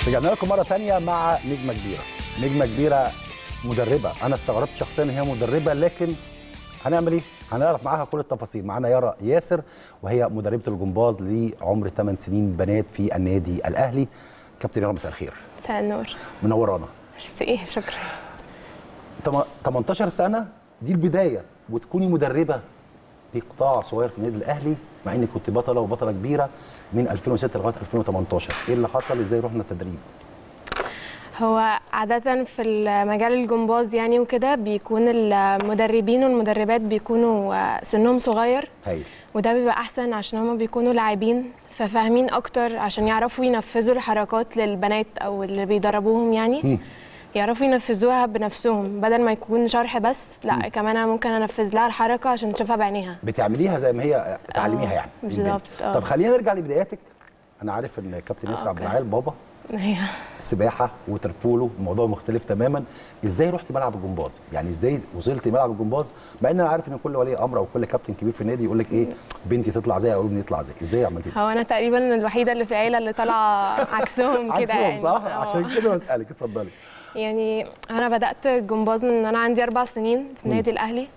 رجعنا لكم مره ثانيه مع نجمه كبيره نجمه كبيره مدربه انا استغربت شخصيا ان هي مدربه لكن هنعمل ايه هنعرف معاها كل التفاصيل معانا يارا ياسر وهي مدربه الجمباز لعمر 8 سنين بنات في النادي الاهلي كابتن يارا مساء الخير مساء النور منورانا ميرسي شكرا تم- 18 سنه دي البدايه وتكوني مدربه لقطاع صغير في النادي الاهلي مع انك كنت بطله وبطله كبيره من 2006 لغايه 2018 ايه اللي حصل ازاي رحنا التدريب هو عادة في المجال الجمباز يعني وكده بيكون المدربين والمدربات بيكونوا آه، سنهم صغير هايل وده بيبقى أحسن عشان هما بيكونوا لاعبين ففاهمين أكتر عشان يعرفوا ينفذوا الحركات للبنات أو اللي بيدربوهم يعني مم. يعرفوا ينفذوها بنفسهم بدل ما يكون شرح بس لا كمان أنا ممكن أنفذ لها الحركة عشان تشوفها بعينيها بتعمليها زي ما هي تعلميها آه، يعني بالظبط، للبنت. آه. طب خلينا نرجع لبداياتك انا عارف ان كابتن ياسر عبد أوكي. العال بابا أيوه سباحه وتربولو الموضوع مختلف تماما ازاي رحتي ملعب الجمباز يعني ازاي وصلتي ملعب الجمباز مع ان انا عارف ان كل ولي امر او كل كابتن كبير في النادي يقول لك ايه بنتي تطلع زي او ابني يطلع زي ازاي عملتي ده هو أنا تقريبا الوحيدة اللي في العيلة اللي طالعة عكسهم كده عكسهم يعني صح آه. عشان كده بسالك اتفضلي يعني انا بدات جمباز من وانا عندي اربع سنين في النادي الاهلي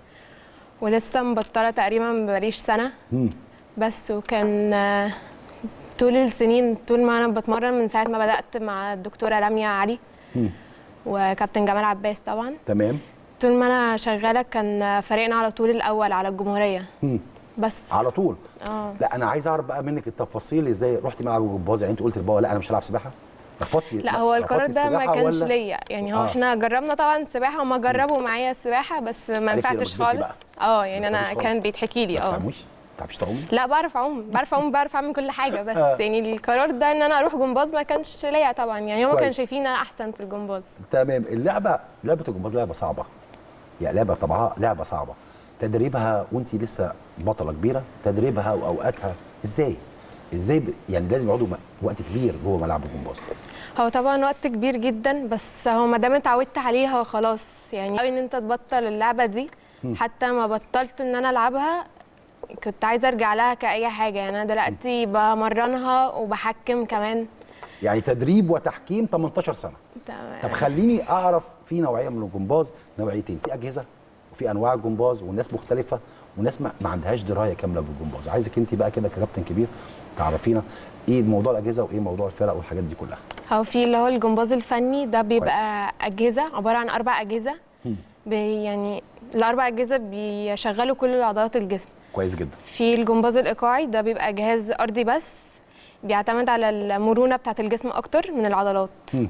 ولسه مبطله تقريبا مبقاليش سنه مم. بس وكان آه، طول السنين طول ما انا بتمرن من ساعه ما بدات مع الدكتوره لميا علي مم. وكابتن جمال عباس طبعا تمام طول ما انا شغاله كان فريقنا على طول الاول على الجمهوريه مم. بس على طول اه لا انا عايز اعرف بقى منك التفاصيل ازاي رحتي ملعب الجمباز يعني انت قلت لبابا لا انا مش هلعب سباحه رفضتي لا هو القرار رفضتي ده ما السباحة كانش ولا- ليا يعني هو آه. احنا جربنا طبعا السباحه وما جربوا معايا السباحه بس ما عرفتي لما نفعتش كبرتي خالص اه يعني ما انا نفعتش كان خالص. بيتحكي لي ما اه بتعرفيش ما بتعرفيش تعومي لا بعرف اعوم بعرف اعوم بعرف اعمل كل حاجه بس آه. يعني القرار ده ان انا اروح جمباز ما كانش ليا طبعا يعني هم كويس. كانوا شايفين ان انا احسن في الجمباز تمام اللعبه لعبه الجمباز لعبه صعبه يعني لعبه طبعها لعبه صعبه تدريبها وانت لسه بطله كبيره تدريبها واوقاتها ازاي ازاي ب... يعني لازم يقعدوا م- وقت كبير جوه ملعب الجمباز هو طبعا وقت كبير جدا بس هو ما دام اتعودت عليها خلاص يعني قوي ان انت تبطل اللعبه دي حتى ما بطلت ان انا العبها كنت عايزه ارجع لها كاي حاجه يعني انا دلوقتي بمرنها وبحكم كمان يعني تدريب وتحكيم 18 سنه طب خليني اعرف في نوعيه من الجمباز نوعيتين في اجهزه وفي انواع الجمباز وناس مختلفه وناس ما, ما عندهاش درايه كامله بالجمباز عايزك انت بقى كده ككابتن كبير تعرفينا ايه موضوع الاجهزه وايه موضوع الفرق والحاجات دي كلها هو في اللي هو الجمباز الفني ده بيبقى اجهزه عباره عن اربع اجهزه بي يعني الاربع اجهزه بيشغلوا كل عضلات الجسم كويس جدا في الجمباز الايقاعي ده بيبقى جهاز ارضي بس بيعتمد على المرونه بتاعه الجسم اكتر من العضلات مم.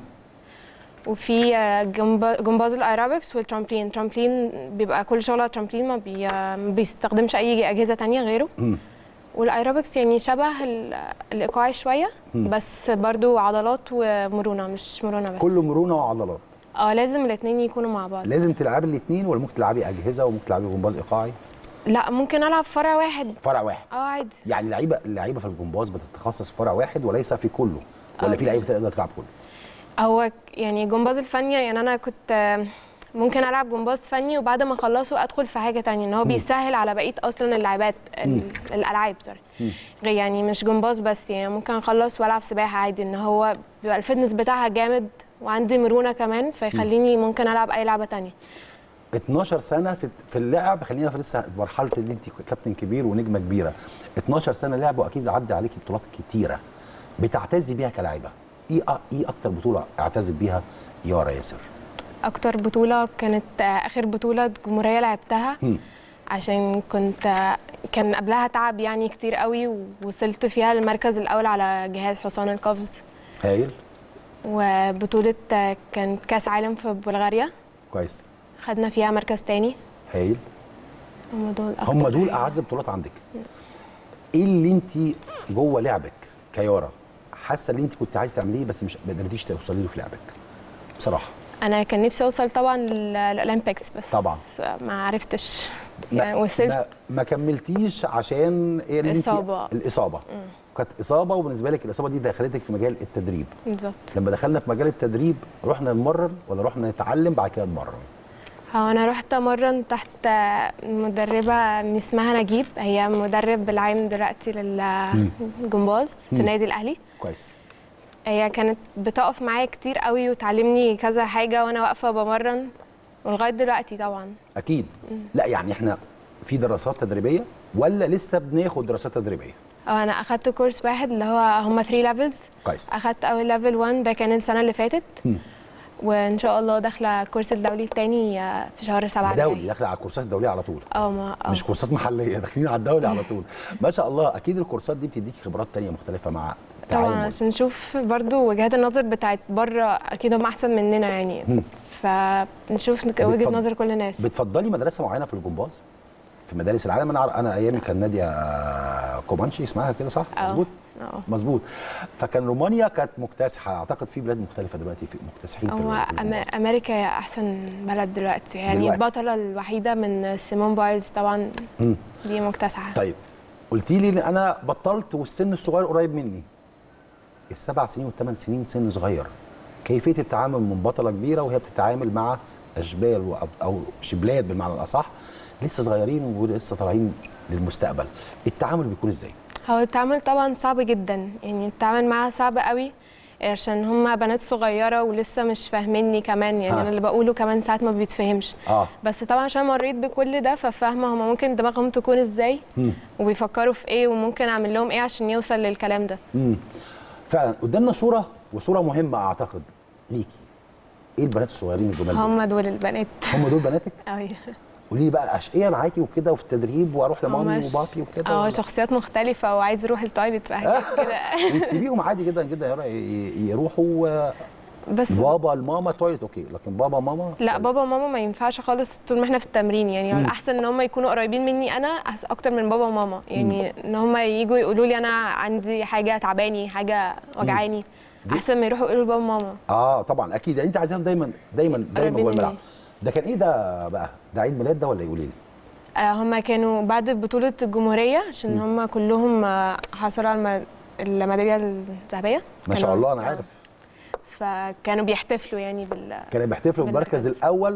وفي آه، جمب- جمباز الايروبكس والترامبلين ترامبلين بيبقى كل شغله ترامبلين ما بي- ما بيستخدمش اي اجهزه تانية غيره مم. والايروبكس يعني شبه ال- الايقاعي شويه بس برضو عضلات ومرونه مش مرونه بس كله مرونه وعضلات اه لازم الاثنين يكونوا مع بعض لازم تلعبي الاثنين ولا ممكن تلعبي اجهزه وممكن تلعبي جمباز ايقاعي لا ممكن العب فرع واحد فرع واحد اه عادي يعني اللعيبه اللعيبه في الجمباز بتتخصص في فرع واحد وليس في كله ولا آه. في لعيبه تقدر تلعب كله هو ك- يعني جمباز الفني يعني انا كنت آه، ممكن العب جمباز فني وبعد ما اخلصه ادخل في حاجه تانية ان هو بيسهل على بقيه اصلا اللعبات ال- الالعاب سوري غير يعني مش جمباز بس يعني ممكن اخلص والعب سباحه عادي ان هو بيبقى الفتنس بتاعها جامد وعندي مرونه كمان فيخليني ممكن العب اي لعبه تانية 12 سنه في في اللعب خلينا في لسه في مرحله ان انت كابتن كبير ونجمه كبيره 12 سنه لعب واكيد عدى عليكي بطولات كتيره بتعتزي بيها كلاعبه ايه أ- ايه اكتر بطوله اعتزت بيها يارا ياسر اكتر بطوله كانت آه، اخر بطوله جمهوريه لعبتها مم. عشان كنت آه، كان قبلها تعب يعني كتير قوي ووصلت فيها المركز الاول على جهاز حصان القفز هايل وبطولة آه، كانت كاس عالم في بلغاريا كويس خدنا فيها مركز تاني هايل هم دول أكتر هم دول حاجة. اعز بطولات عندك ايه اللي انت جوه لعبك كيارا حاسه ان انت كنت عايز تعمليه بس مش ما قدرتيش توصلي له في لعبك بصراحه أنا كان نفسي أوصل طبعا لل- للأولمبيكس بس طبعا. ما عرفتش ما, يعني وصلت ما, ما كملتيش عشان إيه اللي انت- إصابة. الاصابه كانت اصابه وبالنسبه لك الاصابه دي دخلتك في مجال التدريب بالظبط لما دخلنا في مجال التدريب رحنا نمرن ولا رحنا نتعلم بعد كده نمرن هو أنا رحت أمرن تحت آه، مدربة اسمها نجيب هي مدرب العام دلوقتي للجمباز في النادي الأهلي كويس هي كانت بتقف معايا كتير قوي وتعلمني كذا حاجه وانا واقفه بمرن ولغايه دلوقتي طبعا اكيد لا يعني احنا في دراسات تدريبيه ولا لسه بناخد دراسات تدريبيه اه انا اخدت كورس واحد اللي هو هم 3 ليفلز كويس اخدت اول ليفل 1 ده كان السنه اللي فاتت مم. وان شاء الله داخله الكورس الدولي التاني آه، في شهر سبعة دولي الجاي. داخله على الكورسات الدوليه على طول اه ما اه مش كورسات محليه داخلين على الدولي على طول ما شاء الله اكيد الكورسات دي بتديك خبرات تانية مختلفه مع طبعا التعامل. عشان نشوف برضو وجهات النظر بتاعت بره اكيد هم احسن مننا يعني مم. فنشوف وجهه بتفضل- نظر كل الناس بتفضلي مدرسه معينه في الجمباز في مدارس العالم انا انا ايامي كان ناديه آه، كومانشي اسمها كده صح اه. مظبوط اه مظبوط فكان رومانيا كانت مكتسحه اعتقد في بلاد مختلفه دلوقتي في مكتسحين في هو ال- في أما- الجمباز. امريكا هي احسن بلد دلوقتي يعني دلوقتي. البطله الوحيده من سيمون بايلز طبعا مم. دي مكتسحه طيب قلتي لي ان انا بطلت والسن الصغير قريب مني السبع سنين والثمان سنين سن صغير كيفيه التعامل من بطله كبيره وهي بتتعامل مع اشبال و- او شبلات بالمعنى الاصح لسه صغيرين ولسه طالعين للمستقبل التعامل بيكون ازاي هو التعامل طبعا صعب جدا يعني التعامل معاها صعب قوي عشان هما بنات صغيره ولسه مش فاهميني كمان يعني ها. انا اللي بقوله كمان ساعات ما بيتفهمش اه بس طبعا عشان مريت بكل ده ففاهمه هما ممكن دماغهم تكون ازاي مم. وبيفكروا في ايه وممكن اعمل لهم ايه عشان يوصل للكلام ده امم فعلا قدامنا صوره وصوره مهمه اعتقد ليكي ايه البنات الصغيرين الجمال دول؟ هم دول البنات هم دول بناتك ايوه قولي لي بقى اشقيه معاكي وكده وفي التدريب واروح لمامي هما ش- وبابي وكده اه ولا؟ شخصيات مختلفه وعايز يروح التويليت وحاجات كده وتسيبيهم عادي جدا جدا يا رأي ي- يروحوا آه، بس بابا الماما تويلت اوكي لكن بابا ماما لا بابا وماما ما ينفعش خالص طول ما احنا في التمرين يعني مم. الاحسن ان هم يكونوا قريبين مني انا أحس- اكتر من بابا وماما يعني ان هم يجوا يقولوا لي انا عندي حاجه تعباني حاجه وجعاني دي- احسن ما يروحوا يقولوا لبابا وماما اه طبعا اكيد يعني انت عايزاهم دايما دايما دايما قريبين جوه الملعب مني. ده كان ايه ده بقى ده عيد ميلاد ده ولا يقولي لي آه هم كانوا بعد بطوله الجمهوريه عشان هم كلهم آه، حصلوا على الم- الميداليه الذهبيه ما شاء كانوا- الله انا آه، عارف فكانوا بيحتفلوا يعني بال كانوا بيحتفلوا بالمركز بالمركز. الاول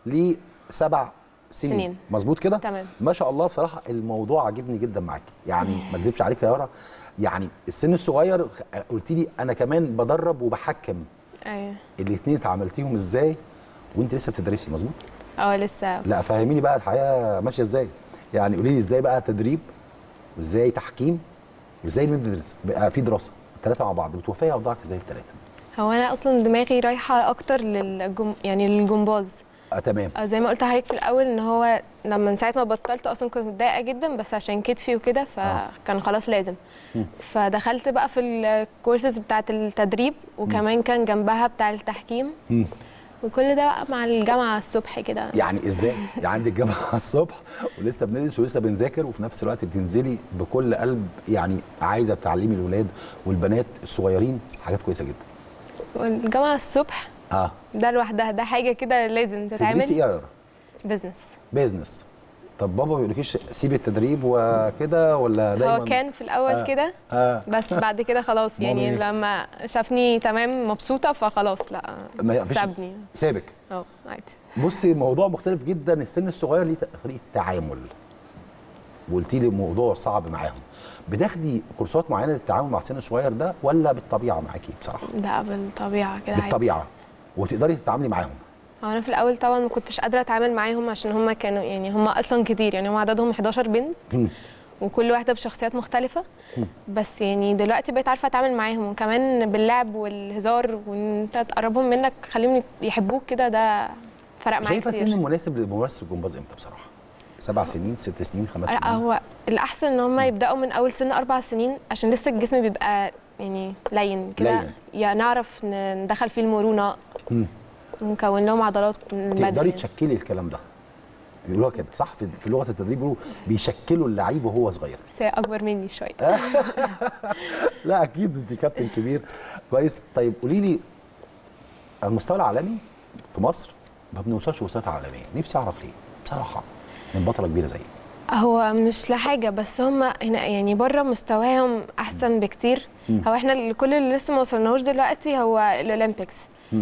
لسبع سنين, سنين. مظبوط كده تمام. ما شاء الله بصراحه الموضوع عجبني جدا معاكي يعني ما اكذبش عليك يا يارا يعني السن الصغير قلت لي انا كمان بدرب وبحكم ايوه الاثنين اتعاملتيهم ازاي وانت لسه بتدرسي مظبوط اه لسه لا فهميني بقى الحياه ماشيه ازاي يعني قولي لي ازاي بقى تدريب وازاي تحكيم وازاي ندرس بقى في دراسه الثلاثه مع بعض بتوفقي اوضاعك ازاي الثلاثه هو انا اصلا دماغي رايحه اكتر للجم... يعني للجمباز آه تمام آه، زي ما قلت لحضرتك في الاول ان هو لما من ساعه ما بطلت اصلا كنت متضايقه جدا بس عشان كتفي وكده فكان خلاص لازم مم. فدخلت بقى في الكورسز بتاعه التدريب وكمان كان جنبها بتاع التحكيم مم. وكل ده بقى مع الجامعه الصبح كده يعني ازاي يعني عندك جامعه الصبح ولسه بندرس ولسه بنذاكر وفي نفس الوقت بتنزلي بكل قلب يعني عايزه تعلمي الولاد والبنات الصغيرين حاجات كويسه جدا والجامعه الصبح اه ده لوحدها ده حاجه كده لازم تدرسي ايه تتعمل يا يارا بزنس بيزنس طب بابا ما بيقولكيش سيبي التدريب وكده ولا دايما هو كان في الاول آه. كده اه بس بعد كده خلاص يعني مامي. لما شافني تمام مبسوطه فخلاص لا ما فيش سابني سابك اه عادي بصي الموضوع مختلف جدا السن الصغير ليه طريقه تعامل وقلتي لي الموضوع صعب معاهم بتاخدي كورسات معينه للتعامل مع السن الصغير ده ولا بالطبيعه معاكي بصراحه ده بالطبيعه كده عادي. بالطبيعه وتقدري تتعاملي معاهم هو انا في الاول طبعا ما كنتش قادره اتعامل معاهم عشان هم كانوا يعني هم اصلا كتير يعني هم عددهم 11 بنت مم. وكل واحده بشخصيات مختلفه بس يعني دلوقتي بقيت عارفه اتعامل معاهم وكمان باللعب والهزار وان انت تقربهم منك خليهم يحبوك كده ده فرق معايا شايفه كتير سن مناسب لممارسه الجمباز امتى بصراحه سبع سنين ست سنين خمس لا سنين هو الاحسن ان هم يبداوا من اول سن اربع سنين عشان لسه الجسم بيبقى يعني لين كده لين. يا نعرف ن- ندخل فيه المرونه مم. ونكون لهم عضلات من تقدري بدري تشكلي الكلام ده بيقولوها كده صح في, في لغه التدريب بيقولوا بيشكلوا اللعيب وهو صغير بس هي اكبر مني شويه لا اكيد انت كابتن كبير كويس طيب قولي لي على المستوى العالمي في مصر ما بنوصلش وصلات عالميه نفسي اعرف ليه بصراحه من بطله كبيره زيك هو مش لحاجه بس هم هنا يعني بره مستواهم احسن بكتير مم. هو احنا ال- كل اللي لسه ما وصلناهوش دلوقتي هو الاولمبيكس مم.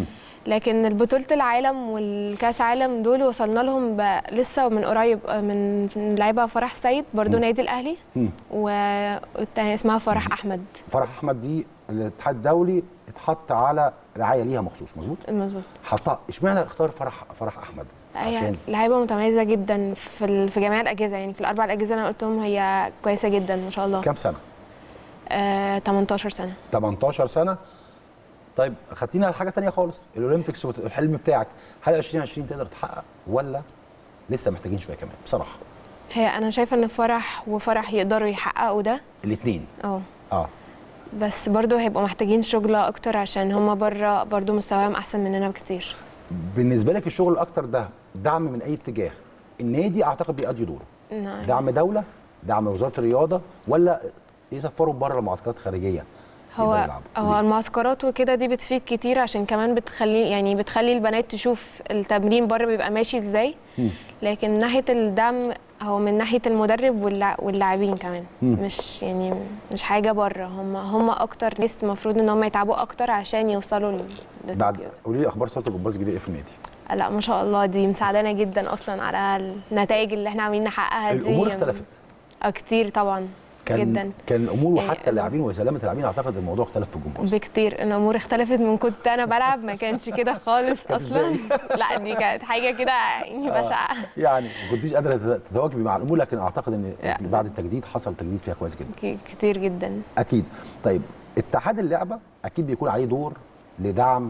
لكن البطولة العالم والكاس عالم دول وصلنا لهم ب- لسه من قريب آه، من من لعيبه فرح سيد برضو نادي الاهلي مم. والتانية اسمها فرح احمد فرح احمد دي الاتحاد الدولي اتحط على رعايه ليها مخصوص مظبوط مظبوط حطها اشمعنى اختار فرح فرح احمد هي عشان لعيبه متميزه جدا في ال- في جميع الاجهزه يعني في الاربع الاجهزه اللي انا قلتهم هي كويسه جدا ما شاء الله كام سنه آه 18 سنه 18 سنه طيب خدتينا على حاجه تانية خالص الاولمبيكس والحلم بتاعك هل 2020 تقدر تحقق ولا لسه محتاجين شويه كمان بصراحه هي انا شايفه ان فرح وفرح يقدروا يحققوا ده الاثنين اه اه بس برضو هيبقوا محتاجين شغل اكتر عشان هما بره برضو مستواهم احسن مننا بكتير بالنسبه لك الشغل الاكتر ده دعم من اي اتجاه النادي اعتقد بيأدي دوره نعم. دعم دوله دعم وزاره الرياضه ولا يسفروا بره معسكرات خارجيه يقدروا هو يلعبوا؟ هو المعسكرات وكده دي بتفيد كتير عشان كمان بتخلي يعني بتخلي البنات تشوف التمرين بره بيبقى ماشي ازاي مم. لكن ناحيه الدعم هو من ناحيه المدرب واللع- واللاعبين كمان مم. مش يعني مش حاجه بره هم هم اكتر ناس المفروض ان هم يتعبوا اكتر عشان يوصلوا لل- بعد لطوكيو قولي لي اخبار صوت الجمباز الجديد ايه في النادي لا ما شاء الله دي مساعدانا جدا اصلا على النتائج اللي احنا عاملين نحققها دي الامور اختلفت اه كتير طبعا كان جدا كان الامور يعني وحتى اللاعبين وسلامه اللاعبين اعتقد الموضوع اختلف في الجمباز بكتير الامور اختلفت من كنت انا بلعب ما كانش كده خالص كانت اصلا إزاي؟ لا دي كانت حاجه كده يعني بشعه يعني ما كنتيش قادره تت- تتواكبي مع الامور لكن اعتقد ان لا. بعد التجديد حصل تجديد فيها كويس جدا ك- كتير جدا اكيد طيب اتحاد اللعبه اكيد بيكون عليه دور لدعم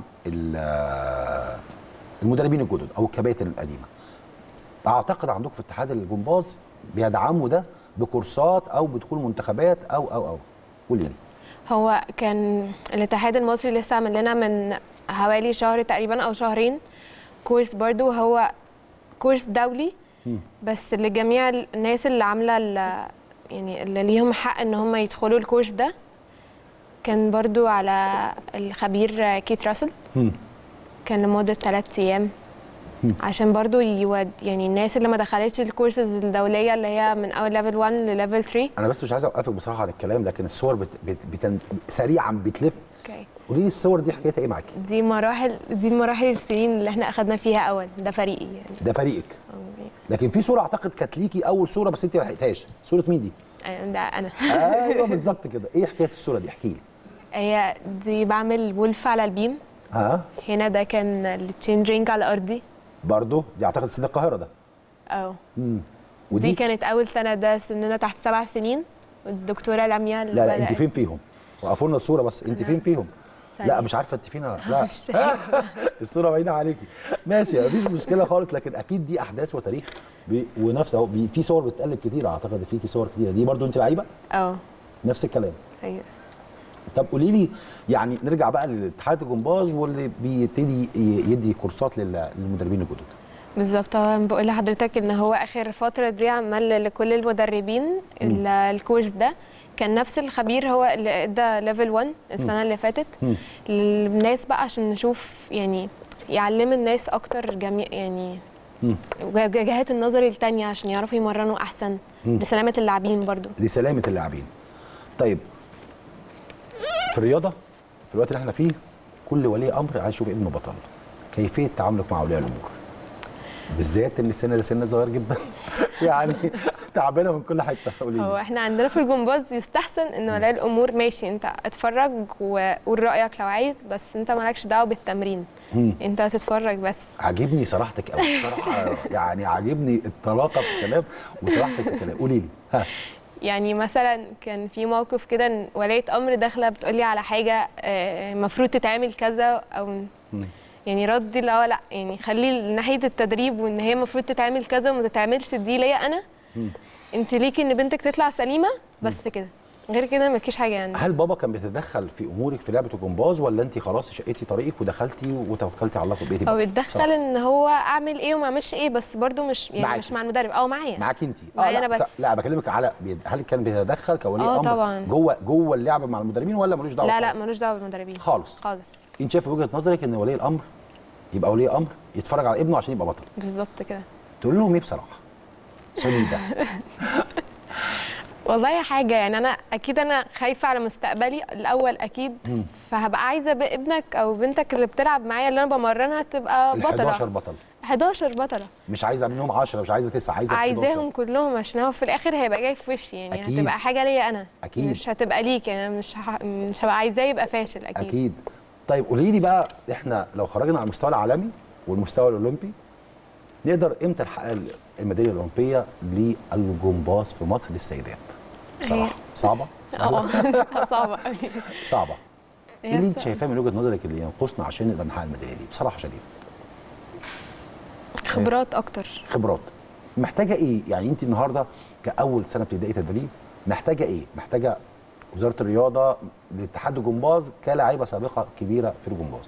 ال- المدربين الجدد او الكباتن القديمه اعتقد عندكم في اتحاد الجمباز بيدعموا ده بكورسات او بدخول منتخبات او او او قولي لي هو كان الاتحاد المصري لسه عامل لنا من حوالي شهر تقريبا او شهرين كورس برضو هو كورس دولي مم. بس لجميع الناس اللي عامله ال- يعني اللي ليهم حق ان هم يدخلوا الكورس ده كان برضو على الخبير كيت راسل مم. كان لمدة ثلاث أيام مم. عشان برضو يود يعني الناس اللي ما دخلتش الكورسز الدولية اللي هي من أول ليفل 1 لليفل 3 انا بس مش عايز اوقفك بصراحه عن الكلام لكن الصور بت... بت... بتن... سريعا بتلف اوكي قولي لي الصور دي حكايتها ايه معاكي دي مراحل دي مراحل السنين اللي احنا أخدنا فيها أول ده فريقي يعني ده فريقك أو- لكن في صوره اعتقد كانت ليكي اول صوره بس انت ما لحقتهاش صوره مين دي يعني ده أنا ايوه بالظبط كده ايه حكايه الصوره دي احكي لي هي دي بعمل ولف على البيم ها هنا ده كان التشينجينج على أرضي برضه دي اعتقد استاد القاهره ده أو امم دي ودي كانت أول سنة ده سننا تحت سبع سنين والدكتورة لميا اللي لا لا انت بدأت. فين فيهم وقفوا لنا الصوره بس انت فين فيهم لا ثانية. مش عارفه انت فين ولا- لا مش شايفة. الصوره بعيده عليكي ماشي مفيش مشكله خالص لكن اكيد دي احداث وتاريخ بي... ونفس اهو بي... في صور بتقلب كتير اعتقد فيكي صور كتيره دي برضه انت لعيبه أو نفس الكلام أيوه طب قولي لي يعني نرجع بقى لاتحاد الجمباز واللي بيبتدي ي- يدي كورسات لل- للمدربين الجدد بالظبط هو بقول لحضرتك ان هو اخر فتره دي عمل لكل المدربين ال- الكورس ده كان نفس الخبير هو اللي ادى ليفل 1 السنه اللي فاتت مم. للناس بقى عشان نشوف يعني يعلم الناس اكتر جميع يعني مم. وجهات النظر التانية عشان يعرفوا يمرنوا احسن مم. لسلامه اللاعبين برضو لسلامه اللاعبين طيب في الرياضه في الوقت اللي احنا فيه كل ولي امر عايز يشوف ابنه بطل كيفيه تعاملك مع اولياء الامور بالذات ان السن ده سن صغير جدا يعني تعبانه من كل حته قولي هو لي احنا عندنا في الجمباز يستحسن ان ولاء الامور ماشي انت اتفرج وقول رايك لو عايز بس انت مالكش دعوه بالتمرين مم. انت هتتفرج بس عاجبني صراحتك قوي بصراحه يعني عاجبني الطلاقه في الكلام وصراحتك في الكلام قولي لي ها يعني مثلا كان في موقف كده ان ولية امر داخله بتقولي على حاجه المفروض تتعمل كذا او مم. يعني ردي اللي هو لا يعني خلي ناحيه التدريب وان هي المفروض تتعمل كذا وما تتعملش دي ليا انا مم. انت ليكي ان بنتك تطلع سليمه بس كده غير كده مالكيش حاجه يعني هل بابا كان بيتدخل في امورك في لعبه الجمباز ولا انت خلاص شقيتي طريقك ودخلتي وتوكلتي على الله وبقيتي هو بطل؟ بيتدخل بصراحة. ان هو اعمل ايه وما اعملش ايه بس برضو مش يعني معاكي. مش مع المدرب اه معايا معاك انت معايا لا أنا ك- بس. لا بكلمك على بيد- هل كان بيتدخل كولي آه امر طبعاً. جوه جوه اللعبه مع المدربين ولا ملوش دعوه لا لا خالص؟ ملوش دعوه بالمدربين خالص خالص انت شايف وجهه نظرك ان ولي الامر يبقى ولي امر يتفرج على ابنه عشان يبقى بطل بالظبط كده تقول لهم ايه بصراحه شديده والله حاجة يعني أنا أكيد أنا خايفة على مستقبلي الأول أكيد فهبقى عايزة ب- ابنك أو بنتك اللي بتلعب معايا اللي أنا بمرنها تبقى ال بطلة 11 بطل 11 بطلة مش عايزه منهم 10 مش عايزه 9 عايزه 11 عايزاهم كلهم عشان هو في الآخر هيبقى جاي في وشي يعني أكيد. هتبقى حاجة ليا أنا أكيد. مش هتبقى ليك يعني أنا مش ه... مش هبقى عايزاه يبقى فاشل أكيد, اكيد طيب قولي لي بقى احنا لو خرجنا على المستوى العالمي والمستوى الاولمبي نقدر امتى نحقق الميداليه الاولمبيه للجمباز في مصر للسيدات بصراحه صعبه اه صعبة قوي صعبه هي ايه اللي انت صعبة. شايفاه من وجهه نظرك اللي ينقصنا عشان نقدر نحقق الميداليه دي بصراحه شديده خبرات أكتر خبرات محتاجه ايه يعني انت النهارده كاول سنه ابتدائي تدريب محتاجه ايه محتاجه وزاره الرياضه لاتحاد الجمباز كلاعيبه سابقه كبيره في الجمباز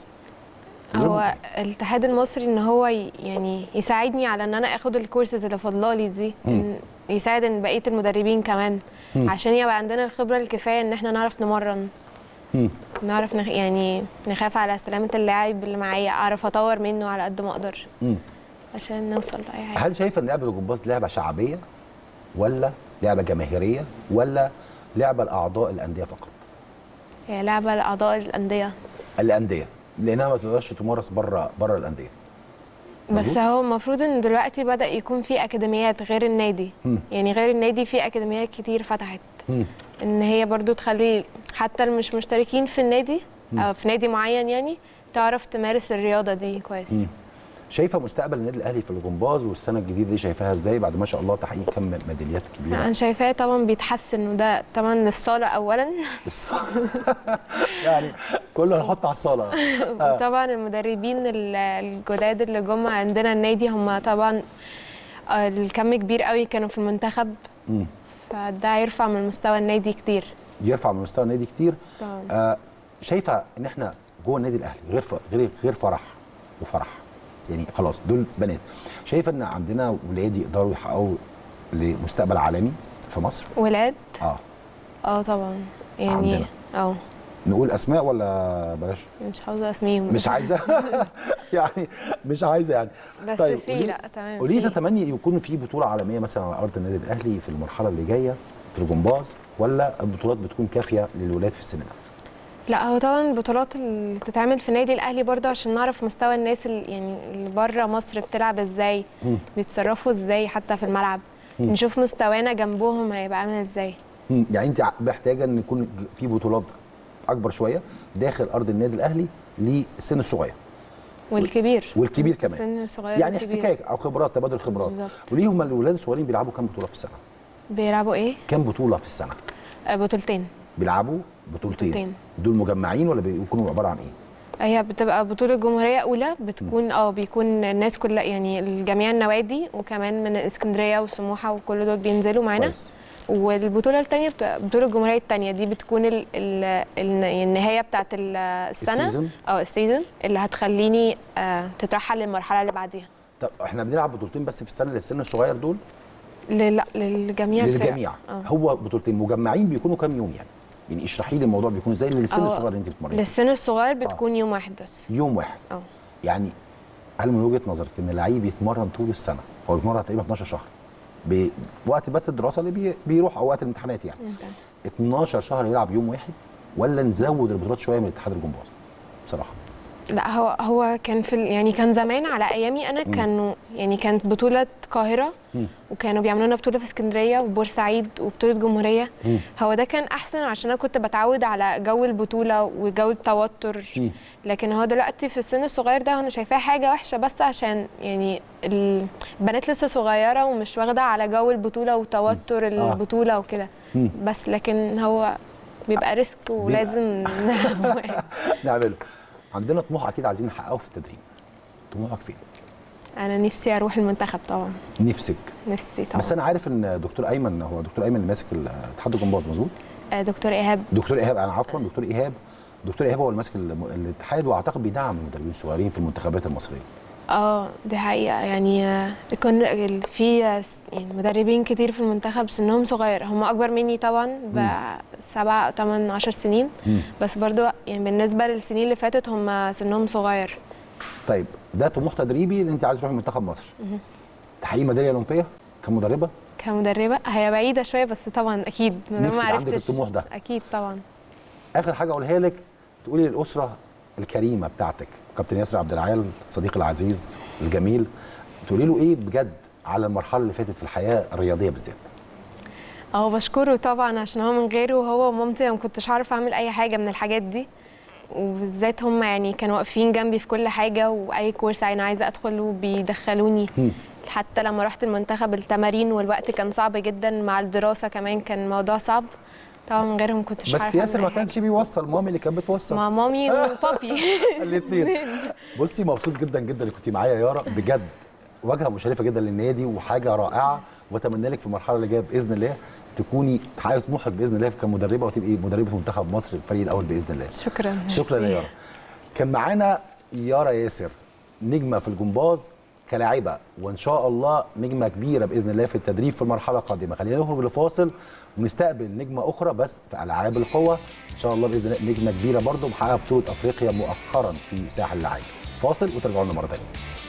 هو الاتحاد المصري ان هو ي- يعني يساعدني على ان انا اخد الكورسز اللي فاضلالي دي إن يساعد ان بقيه المدربين كمان عشان يبقى عندنا الخبره الكفايه ان احنا نعرف نمرن مم. نعرف نخ... يعني نخاف على سلامه اللاعب اللي معايا اعرف اطور منه على قد ما اقدر مم. عشان نوصل لاي حاجه هل شايفه ان لعبه الجمباز لعبه شعبيه ولا لعبه جماهيريه ولا لعبه لاعضاء الانديه فقط؟ هي لعبه لاعضاء الانديه الانديه لانها ما تقدرش تمارس بره بره الانديه. بس مظبوط. هو المفروض ان دلوقتي بدا يكون في اكاديميات غير النادي مم. يعني غير النادي في اكاديميات كتير فتحت مم. ان هي برضو تخلي حتى اللي مش مشتركين في النادي او في نادي معين يعني تعرف تمارس الرياضه دي كويس مم. شايفه مستقبل النادي الاهلي في الجمباز والسنه الجديده دي شايفاها ازاي بعد ما شاء الله تحقيق كم ميداليات كبيره انا شايفاه طبعا بيتحسن وده طبعا الصاله اولا بس يعني كله هنحط على الصاله وطبعا المدربين ال- الجداد اللي جم عندنا النادي هم طبعا آه، الكم كبير قوي كانوا في المنتخب مم. فده هيرفع من مستوى النادي كتير يرفع من مستوى النادي كتير طبعا آه شايفه ان احنا جوه النادي الاهلي غير ف... غير غير فرح وفرح يعني خلاص دول بنات شايفه ان عندنا ولاد يقدروا يحققوا لمستقبل عالمي في مصر ولاد اه اه طبعا يعني عندنا. اه نقول اسماء ولا بلاش مش حافظه اسميهم مش عايزه يعني مش عايزه يعني بس طيب في قولي- لا تمام قولي لي في. تتمني يكون في بطوله عالميه مثلا على ارض النادي الاهلي في المرحله اللي جايه في الجمباز ولا البطولات بتكون كافيه للولاد في السن ده؟ لا هو طبعا البطولات اللي بتتعمل في النادي الاهلي برضه عشان نعرف مستوى الناس اللي يعني اللي بره مصر بتلعب ازاي مم. بيتصرفوا ازاي حتى في الملعب نشوف مستوانا جنبهم هيبقى عامل ازاي مم. يعني انت محتاجه ان يكون ج- في بطولات اكبر شويه داخل ارض النادي الاهلي للسن الصغير والكبير والكبير كمان. السن الصغير يعني والكبير. احتكاك او خبرات تبادل خبرات بالظبط. وليه هم الاولاد الصغيرين بيلعبوا كام بطوله في السنه؟ بيلعبوا ايه كام بطوله في السنه؟ آه، بطولتين بيلعبوا بطولتين بطولتين. دول مجمعين ولا بيكونوا عباره عن ايه؟ هي بتبقى بطولة جمهورية أولى بتكون اه بيكون الناس كلها يعني جميع النوادي وكمان من اسكندرية وسموحة وكل دول بينزلوا معانا كويس والبطولة التانية بتبقى بطولة الجمهورية التانية دي بتكون ال ال ال النهاية بتاعت ال- السنة السيزون؟ اه السيزون اللي هتخليني آه تترحل للمرحلة اللي بعديها طب احنا بنلعب بطولتين بس في السنه للسن الصغير دول لل- لا للجميع الفرق. للجميع اه هو بطولتين مجمعين بيكونوا كام يوم يعني؟ يعني اشرحي لي الموضوع بيكون ازاي للسن اه الصغير اللي انت بتمرني للسن الصغير بتكون يوم واحد بس يوم واحد اه يعني هل من وجهه نظرك ان اللعيب يتمرن طول السنه هو بيتمرن تقريبا 12 شهر بوقت بس الدراسه اللي بي بيروح او وقت الامتحانات يعني انت 12 شهر يلعب يوم واحد ولا نزود البطولات شويه من اتحاد الجمباز بصراحه لا هو هو كان في ال- يعني كان زمان على ايامي انا كانوا يعني كانت بطوله القاهره مم. وكانوا بيعملوا لنا بطوله في اسكندريه وبورسعيد وبطوله جمهوريه مم. هو ده كان احسن عشان انا كنت بتعود على جو البطوله وجو التوتر مم. لكن هو دلوقتي في السن الصغير ده انا شايفاه حاجه وحشه بس عشان يعني البنات لسه صغيره ومش واخده على جو البطوله وتوتر البطوله وكده مم. بس لكن هو بيبقى ريسك ولازم نعمله نعمله عندنا طموح اكيد عايزين نحققه في التدريب طموحك فين انا نفسي اروح المنتخب طبعا نفسك نفسي طبعا بس انا عارف ان دكتور ايمن هو دكتور ايمن اللي ماسك اتحاد الجمباز مظبوط آه، دكتور ايهاب دكتور ايهاب انا عفوا دكتور ايهاب دكتور ايهاب هو اللي ماسك الم- الاتحاد واعتقد بيدعم المدربين الصغيرين في المنتخبات المصريه اه دي حقيقه يعني آه، كنا في آه، يعني مدربين كتير في المنتخب سنهم صغير هم اكبر مني طبعا بسبع تمن عشر سنين مم. بس برضو يعني بالنسبه للسنين اللي فاتت هم سنهم صغير طيب ده طموح تدريبي اللي انت عايز تروحي منتخب مصر تحقيق ميداليه اولمبيه كمدربه كمدربه هي بعيده شويه بس طبعا اكيد ما نفسك ما عندك عرفتش الطموح ده. اكيد طبعا اخر حاجه اقولها لك تقولي للاسره الكريمه بتاعتك كابتن ياسر عبد العال صديقي العزيز الجميل تقولي له ايه بجد على المرحله اللي فاتت في الحياه الرياضيه بالذات اه بشكره طبعا عشان هو من غيره هو ومامتي ما كنتش عارفه اعمل اي حاجه من الحاجات دي وبالذات هم يعني كانوا واقفين جنبي في كل حاجه واي كورس انا عايزه ادخله بيدخلوني هم. حتى لما رحت المنتخب التمارين والوقت كان صعب جدا مع الدراسه كمان كان الموضوع صعب طبعا من غيرهم ما كنتش بس عارفه ياسر أعمل ما أي حاجة. كانش بيوصل مامي اللي كانت بتوصل مع مامي وبابي الاثنين بصي مبسوط جدا جدا اللي كنت معايا يا يارا بجد واجهه مشرفه جدا للنادي وحاجه رائعه واتمنى لك في المرحله اللي جايه باذن الله تكوني تحققي طموحك باذن الله كمدربه وتبقي مدربه منتخب مصر الفريق الاول باذن الله شكرا شكرا يا يارا كان معانا يارا ياسر نجمه في الجمباز كلاعبه وان شاء الله نجمه كبيره باذن الله في التدريب في المرحله القادمه خلينا نخرج لفاصل ونستقبل نجمه اخرى بس في العاب القوه ان شاء الله باذن الله نجمه كبيره برضه محققه بطوله افريقيا مؤخرا في ساحل اللاعب فاصل وترجعوا لنا مره ثانيه